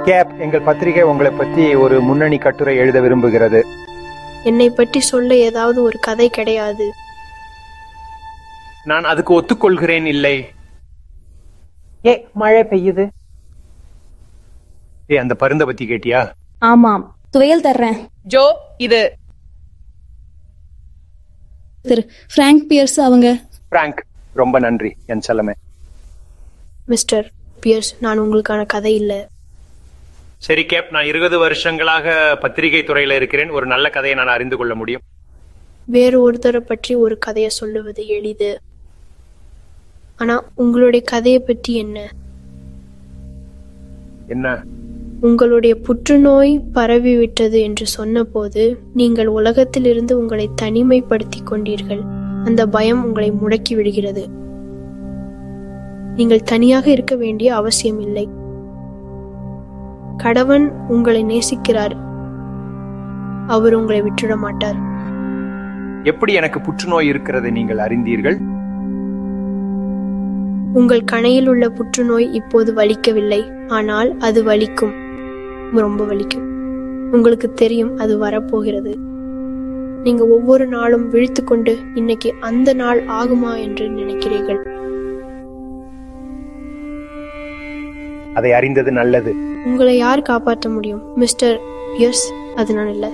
gap எங்கள் பத்திரிகை உங்களை பற்றி ஒரு முன்னணி கட்டுரை எழுத விரும்புகிறது என்னை பற்றி சொல்ல ஏதாவது ஒரு கதை கிடையாது நான் அதுக்கு ஒத்துக்கொள்கிறேன் இல்லை ஏ மழை பெய்யுது ஏ அந்த பருந்த பத்தி கேட்டியா ஆமாம் துவையல் தர்றேன் ஜோ இது திரு பிராங்க் பியர்ஸ் அவங்க பிராங்க் ரொம்ப நன்றி என் செல்லமே மிஸ்டர் பியர்ஸ் நான் உங்களுக்கான கதை இல்லை சரி கேப் நான் இருபது வருஷங்களாக பத்திரிகை துறையில இருக்கிறேன் ஒரு நல்ல கதையை நான் அறிந்து கொள்ள முடியும் வேறு ஒருத்தரை பற்றி ஒரு கதையை சொல்லுவது எளிது ஆனா உங்களுடைய கதையை பற்றி என்ன என்ன உங்களுடைய புற்றுநோய் பரவிவிட்டது என்று சொன்னபோது நீங்கள் உலகத்திலிருந்து உங்களை தனிமைப்படுத்திக் கொண்டீர்கள் அந்த பயம் உங்களை முடக்கி விடுகிறது நீங்கள் தனியாக இருக்க வேண்டிய அவசியம் இல்லை கடவன் உங்களை நேசிக்கிறார் அவர் உங்களை விட்டுட மாட்டார் எப்படி எனக்கு புற்றுநோய் இருக்கிறதை நீங்கள் அறிந்தீர்கள் உங்கள் கணையில் உள்ள புற்றுநோய் இப்போது வலிக்கவில்லை ஆனால் அது வலிக்கும் ரொம்ப வலிக்கும் உங்களுக்கு தெரியும் அது வரப்போகிறது நீங்க ஒவ்வொரு நாளும் விழித்துக்கொண்டு இன்னைக்கு அந்த நாள் ஆகுமா என்று நினைக்கிறீர்கள் அதை அறிந்தது நல்லது உங்களை யார் காப்பாற்ற முடியும் மிஸ்டர் பியர்ஸ் அது நான் இல்லை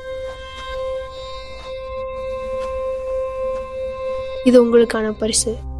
இது உங்களுக்கான பரிசு